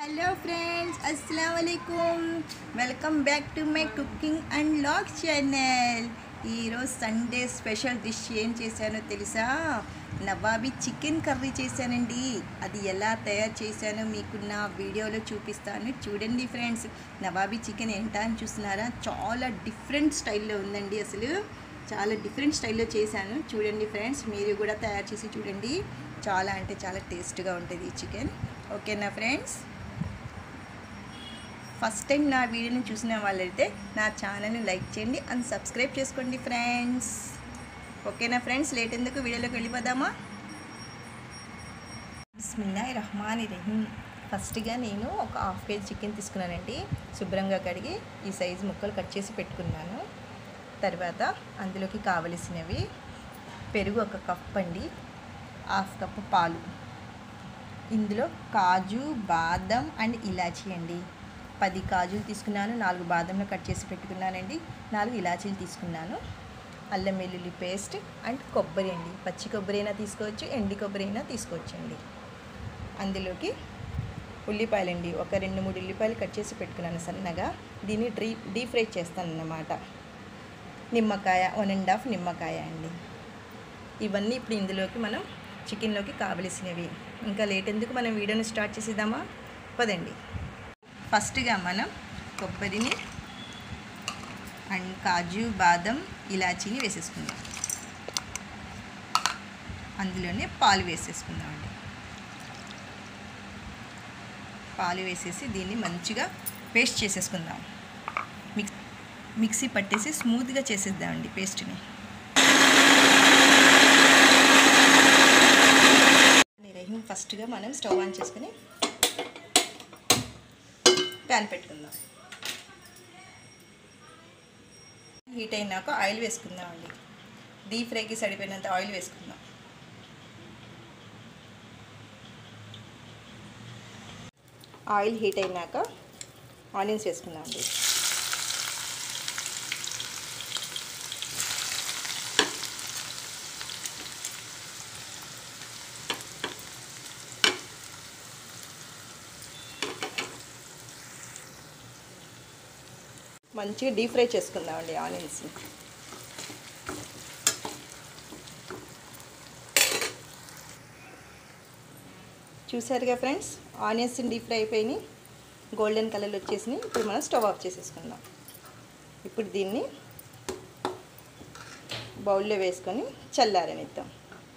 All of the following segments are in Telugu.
హలో ఫ్రెండ్స్ అస్సలం వాలేకుమ్ welcome back to my cooking and vlog channel ఈరోజు సండే స్పెషల్ డిష్ ఏం చేశానో తెలుసా నవాబీ చికెన్ కర్రీ చేశానండి అది ఎలా తయారు చేశానో మీకు నా వీడియోలో చూపిస్తాను చూడండి ఫ్రెండ్స్ నవాబీ చికెన్ ఏంటా అని చూస్తున్నారా చాలా డిఫరెంట్ స్టైల్లో ఉందండి అసలు చాలా డిఫరెంట్ స్టైల్లో చేశాను చూడండి ఫ్రెండ్స్ మీరు కూడా తయారు చేసి చూడండి చాలా అంటే చాలా టేస్ట్గా ఉంటుంది ఈ చికెన్ ఓకేనా ఫ్రెండ్స్ ఫస్ట్ టైం నా వీడియోని చూసిన వాళ్ళైతే నా ఛానల్ని లైక్ చేయండి అండ్ సబ్స్క్రైబ్ చేసుకోండి ఫ్రెండ్స్ ఓకేనా ఫ్రెండ్స్ లేట్ ఎందుకు వీడియోలోకి వెళ్ళిపోదామా బిస్మిల్లా రహమాన్ రహీం ఫస్ట్గా నేను ఒక హాఫ్ కేజీ చికెన్ తీసుకున్నానండి శుభ్రంగా కడిగి ఈ సైజు ముక్కలు కట్ చేసి పెట్టుకున్నాను తర్వాత అందులోకి కావలసినవి పెరుగు ఒక కప్ అండి హాఫ్ కప్ పాలు ఇందులో కాజు బాదం అండ్ ఇలాచీ అండి పది కాజులు తీసుకున్నాను నాలుగు బాదంలో కట్ చేసి పెట్టుకున్నానండి నాలుగు ఇలాచీలు తీసుకున్నాను అల్లం వెల్లుల్లి పేస్ట్ అండ్ కొబ్బరి అండి పచ్చి కొబ్బరి అయినా తీసుకోవచ్చు ఎండి కొబ్బరి అయినా తీసుకోవచ్చు అండి అందులోకి ఉల్లిపాయలండి ఒక రెండు మూడు ఉల్లిపాయలు కట్ చేసి పెట్టుకున్నాను సన్నగా దీన్ని డ్రీ డీప్ ఫ్రై చేస్తాను అన్నమాట నిమ్మకాయ వన్ అండ్ హాఫ్ నిమ్మకాయ అండి ఇవన్నీ ఇప్పుడు ఇందులోకి మనం చికెన్లోకి కావలసినవి ఇంకా లేట్ ఎందుకు మనం వీడియోని స్టార్ట్ చేసేద్దామా పదండి ఫస్ట్గా మనం కొబ్బరిని అండ్ కాజు బాదం ఇలాచీని వేసేసుకుందాం అందులోనే పాలు వేసేసుకుందామండి పాలు వేసేసి దీన్ని మంచిగా పేస్ట్ చేసేసుకుందాం మిక్స్ మిక్సీ పట్టేసి స్మూత్గా చేసేద్దామండి పేస్ట్ని రహీం ఫస్ట్గా మనం స్టవ్ ఆన్ చేసుకుని ప్యాన్ పెట్టుకుందాం హీట్ అయినాక ఆయిల్ వేసుకుందాం అండి డీప్ ఫ్రైకి సరిపోయినంత ఆయిల్ వేసుకుందాం ఆయిల్ హీట్ అయినాక ఆనియన్స్ వేసుకుందాం అండి మంచిగా డీప్ ఫ్రై చేసుకుందామండి ఆనియన్స్ని చూసారుగా ఫ్రెండ్స్ ఆనియన్స్ డీప్ ఫ్రై అయిపోయినాయి గోల్డెన్ కలర్ వచ్చేసినాయి ఇప్పుడు మనం స్టవ్ ఆఫ్ చేసేసుకుందాం ఇప్పుడు దీన్ని బౌల్లో వేసుకొని చల్లారనిద్దాం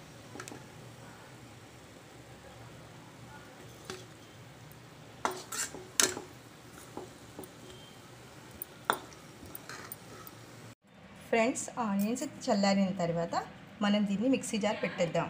ఫ్రెండ్స్ ఆనియన్స్ చల్లారిన తర్వాత మనం దీన్ని మిక్సీ జార్ పెట్టేద్దాం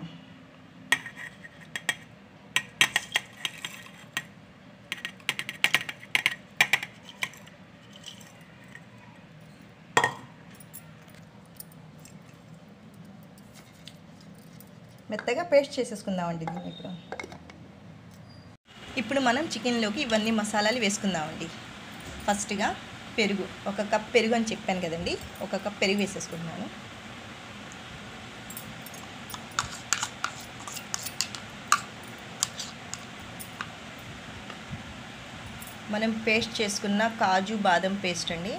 మెత్తగా పేస్ట్ చేసేసుకుందామండి దీన్ని ఇప్పుడు ఇప్పుడు మనం చికెన్లోకి ఇవన్నీ మసాలాలు వేసుకుందామండి ఫస్ట్గా పెరుగు ఒక కప్ పెరుగు అని చెప్పాను కదండి ఒక కప్ పెరుగు వేసేసుకుంటున్నాను మనం పేస్ట్ చేసుకున్న కాజు బాదం పేస్ట్ అండి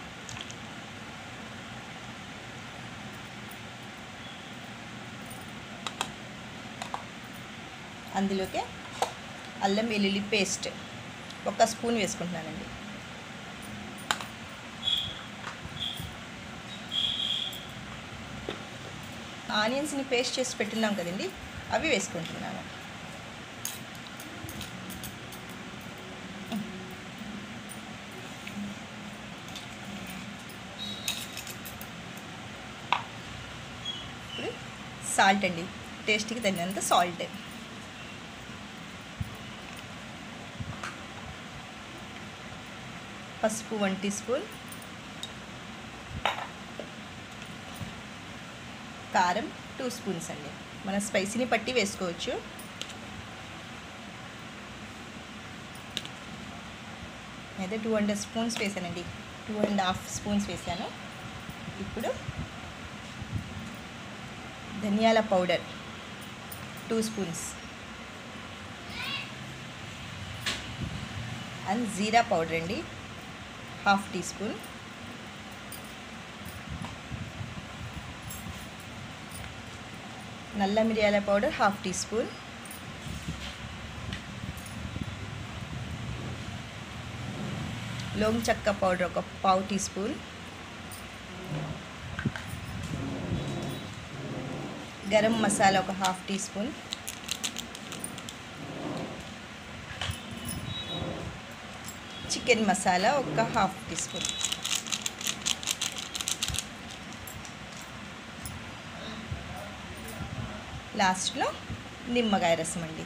అందులోకి అల్లం వెల్లుల్లి పేస్ట్ ఒక స్పూన్ వేసుకుంటున్నానండి ఆనియన్స్ని పేస్ట్ చేసి పెట్టున్నాం కదండి అవి వేసుకుంటున్నాను ఇప్పుడు సాల్ట్ అండి టేస్ట్కి తగినంత సాల్ట్ పసుపు వన్ టీ స్పూన్ కారం టూ స్పూన్స్ అండి మన స్పైసీని పట్టి వేసుకోవచ్చు అయితే టూ హండ్రెడ్ స్పూన్స్ వేసానండి టూ అండ్ హాఫ్ స్పూన్స్ వేసాను ఇప్పుడు ధనియాల పౌడర్ టూ స్పూన్స్ అండ్ జీరా పౌడర్ అండి హాఫ్ టీ స్పూన్ నల్ల మిరియాల పౌడర్ హాఫ్ టీ స్పూన్ లోంగ్ చెక్క పౌడర్ ఒక పావు టీ స్పూన్ గరం మసాలా ఒక half teaspoon chicken masala ఒక హాఫ్ టీ స్పూన్ లాస్ట్లో నిమ్మకాయ రసం అండి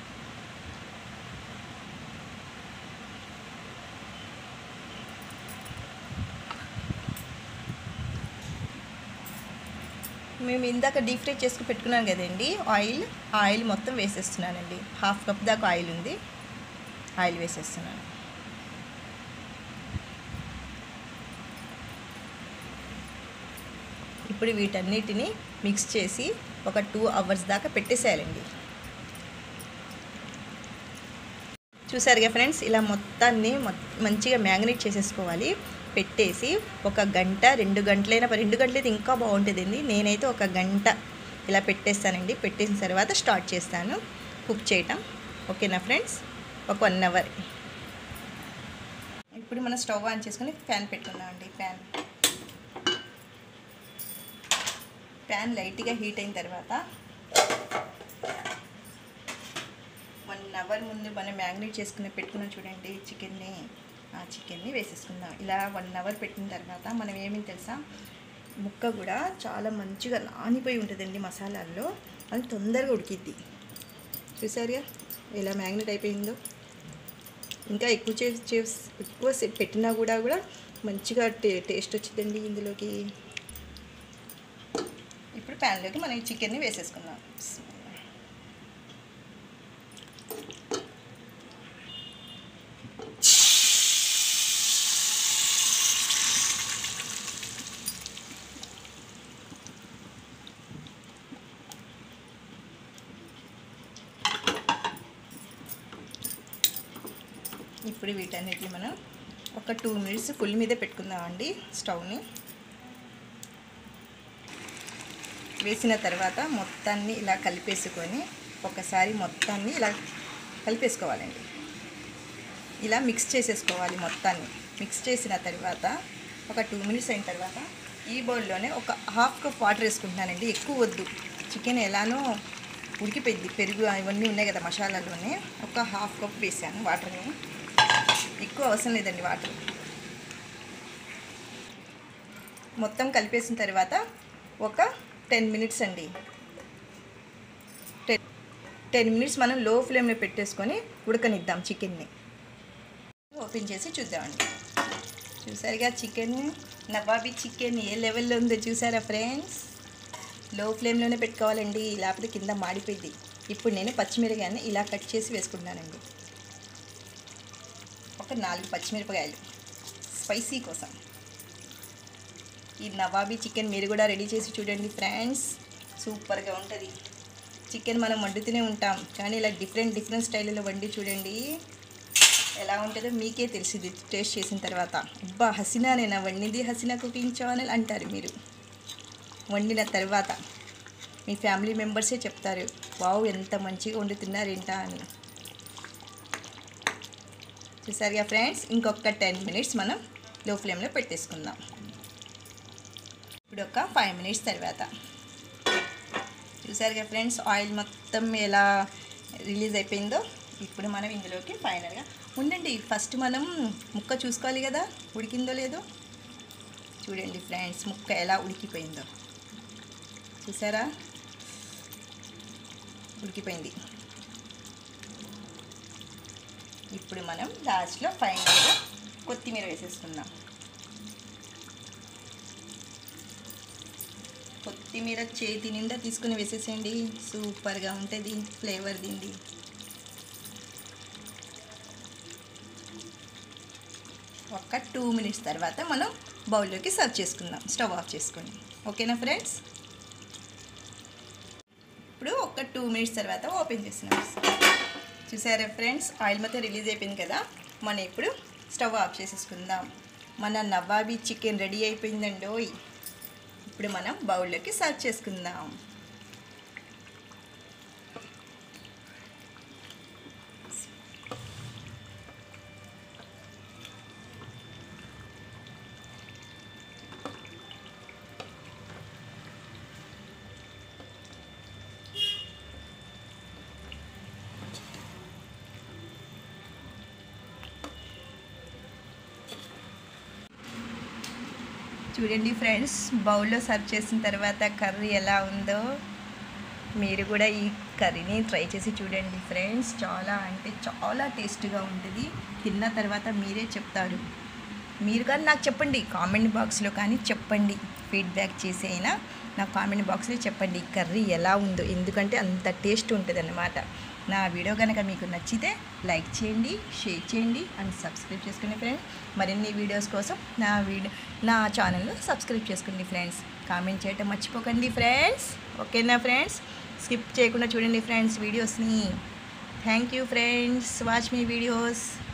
మేము ఇందాక డీప్ ఫ్రై చేసుకుని పెట్టుకున్నాను కదండి ఆయిల్ ఆ ఆయిల్ మొత్తం వేసేస్తున్నానండి హాఫ్ కప్ దాకా ఆయిల్ ఉంది ఆయిల్ వేసేస్తున్నాను ఇప్పుడు వీటన్నిటిని మిక్స్ చేసి ఒక టూ అవర్స్ దాకా పెట్టేసేయాలండి చూసారుగా ఫ్రెండ్స్ ఇలా మొత్తాన్ని మంచిగా మ్యాగ్నేట్ చేసేసుకోవాలి పెట్టేసి ఒక గంట రెండు గంటలైనా రెండు గంటలైతే ఇంకా బాగుంటుందండి నేనైతే ఒక గంట ఇలా పెట్టేస్తానండి పెట్టేసిన తర్వాత స్టార్ట్ చేస్తాను కుక్ చేయటం ఓకేనా ఫ్రెండ్స్ ఒక వన్ అవర్ ఇప్పుడు మనం స్టవ్ ఆన్ చేసుకుని ఫ్యాన్ పెట్టుకుందామండి ఫ్యాన్ ప్యాన్ లైట్గా హీట్ అయిన తర్వాత వన్ అవర్ ముందు మనం మ్యాగ్నేట్ చేసుకుని పెట్టుకున్నాం చూడండి చికెన్ని ఆ చికెన్ని వేసేసుకుందాం ఇలా వన్ అవర్ పెట్టిన తర్వాత మనం ఏమేమి తెలుసా ముక్క కూడా చాలా మంచిగా నానిపోయి ఉంటుందండి మసాలాల్లో అది తొందరగా ఉడికిద్ది చూసారుగా ఎలా మ్యాగ్నెట్ అయిపోయిందో ఇంకా ఎక్కువ చే ఎక్కువ సేపు పెట్టినా కూడా కూడా మంచిగా టే టేస్ట్ వచ్చిందండి ఇందులోకి ఇప్పుడు ప్యాన్లోకి మనం ఈ చికెన్ని వేసేసుకుందాం ఇప్పుడు వీటన్నిటిని మనం ఒక టూ మినిట్స్ ఫుల్ మీదే పెట్టుకుందామండి స్టవ్ని వేసిన తర్వాత మొత్తాన్ని ఇలా కలిపేసుకొని ఒకసారి మొత్తాన్ని ఇలా కలిపేసుకోవాలండి ఇలా మిక్స్ చేసేసుకోవాలి మొత్తాన్ని మిక్స్ చేసిన తర్వాత ఒక టూ మినిట్స్ అయిన తర్వాత ఈ బౌల్లోనే ఒక హాఫ్ కప్ వాటర్ వేసుకుంటున్నానండి ఎక్కువ వద్దు చికెన్ ఎలానో ఉడికిపోయింది పెరుగు ఇవన్నీ ఉన్నాయి కదా మసాలాలోనే ఒక హాఫ్ కప్ వేసాను వాటర్ని ఎక్కువ అవసరం లేదండి వాటర్ మొత్తం కలిపేసిన తర్వాత ఒక టెన్ మినిట్స్ అండి టెన్ టెన్ మినిట్స్ మనం లో ఫ్లేమ్లో పెట్టేసుకొని ఉడకనిద్దాం చికెన్ని ఓపెన్ చేసి చూద్దామండి చూసారుగా చికెన్ నవాబీ చికెన్ ఏ లెవెల్లో ఉందో చూసారా ఫ్రెండ్స్ లో ఫ్లేమ్లోనే పెట్టుకోవాలండి లేకపోతే కింద మాడిపోయింది ఇప్పుడు నేను పచ్చిమిరకాయని ఇలా కట్ చేసి వేసుకుంటున్నానండి ఒక నాలుగు పచ్చిమిరపకాయలు స్పైసీ కోసం ఈ నవాబీ చికెన్ మీరు కూడా రెడీ చేసి చూడండి ఫ్రెండ్స్ సూపర్గా ఉంటుంది చికెన్ మనం వండుతూనే ఉంటాం కానీ ఇలా డిఫరెంట్ డిఫరెంట్ స్టైల్లో వండి చూడండి ఎలా ఉంటుందో మీకే తెలిసింది టేస్ట్ చేసిన తర్వాత అబ్బా హసీనా నేను వండింది హసీనా కుకింగ్ ఛానల్ అంటారు మీరు వండిన తర్వాత మీ ఫ్యామిలీ మెంబర్సే చెప్తారు వావ్ ఎంత మంచిగా వండుతున్నారేంటా అని చూసారుగా ఫ్రెండ్స్ ఇంకొక టెన్ మినిట్స్ మనం లో ఫ్లేమ్లో పెట్టేసుకుందాం ఇప్పుడు ఒక ఫైవ్ మినిట్స్ తర్వాత చూసారుగా ఫ్రెండ్స్ ఆయిల్ మొత్తం ఎలా రిలీజ్ అయిపోయిందో ఇప్పుడు మనం ఇందులోకి ఫైనల్గా ఉండండి ఫస్ట్ మనం ముక్క చూసుకోవాలి కదా ఉడికిందో లేదో చూడండి ఫ్రెండ్స్ ముక్క ఎలా ఉడికిపోయిందో చూసారా ఉడికిపోయింది ఇప్పుడు మనం లాస్ట్లో ఫైనల్గా కొత్తిమీర వేసేసుకుందాం కొత్తిమీర చేతి నిండా తీసుకుని వేసేసేయండి సూపర్గా ఉంటుంది ఫ్లేవర్ దీంది ఒక టూ మినిట్స్ తర్వాత మనం బౌల్లోకి సర్వ్ చేసుకుందాం స్టవ్ ఆఫ్ చేసుకొని ఓకేనా ఫ్రెండ్స్ ఇప్పుడు ఒక టూ మినిట్స్ తర్వాత ఓపెన్ చేస్తున్నాం చూసారా ఫ్రెండ్స్ ఆయిల్ మొత్తం రిలీజ్ అయిపోయింది కదా మనం ఇప్పుడు స్టవ్ ఆఫ్ చేసేసుకుందాం మన నవాబీ చికెన్ రెడీ అయిపోయిందండోయ్ ఇప్పుడు మనం బౌల్లోకి సర్వ్ చేసుకుందాం చూడండి ఫ్రెండ్స్ బౌల్లో సర్వ్ చేసిన తర్వాత కర్రీ ఎలా ఉందో మీరు కూడా ఈ కర్రీని ట్రై చేసి చూడండి ఫ్రెండ్స్ చాలా అంటే చాలా టేస్ట్గా ఉంటుంది తిన్న తర్వాత మీరే చెప్తారు మీరు కానీ నాకు చెప్పండి కామెంట్ బాక్స్లో కానీ చెప్పండి ఫీడ్బ్యాక్ చేసి అయినా నా కామెంట్ బాక్స్లో చెప్పండి ఈ కర్రీ ఎలా ఉందో ఎందుకంటే అంత టేస్ట్ ఉంటుంది అన్నమాట నా వీడియో కనుక మీకు నచ్చితే లైక్ చేయండి షేర్ చేయండి అండ్ సబ్స్క్రైబ్ చేసుకోండి ఫ్రెండ్స్ మరిన్ని వీడియోస్ కోసం నా వీడియో నా ఛానల్ను సబ్స్క్రైబ్ చేసుకోండి ఫ్రెండ్స్ కామెంట్ చేయటం మర్చిపోకండి ఫ్రెండ్స్ ఓకేనా ఫ్రెండ్స్ స్కిప్ చేయకుండా చూడండి ఫ్రెండ్స్ వీడియోస్ని థ్యాంక్ యూ ఫ్రెండ్స్ వాచ్ మీ వీడియోస్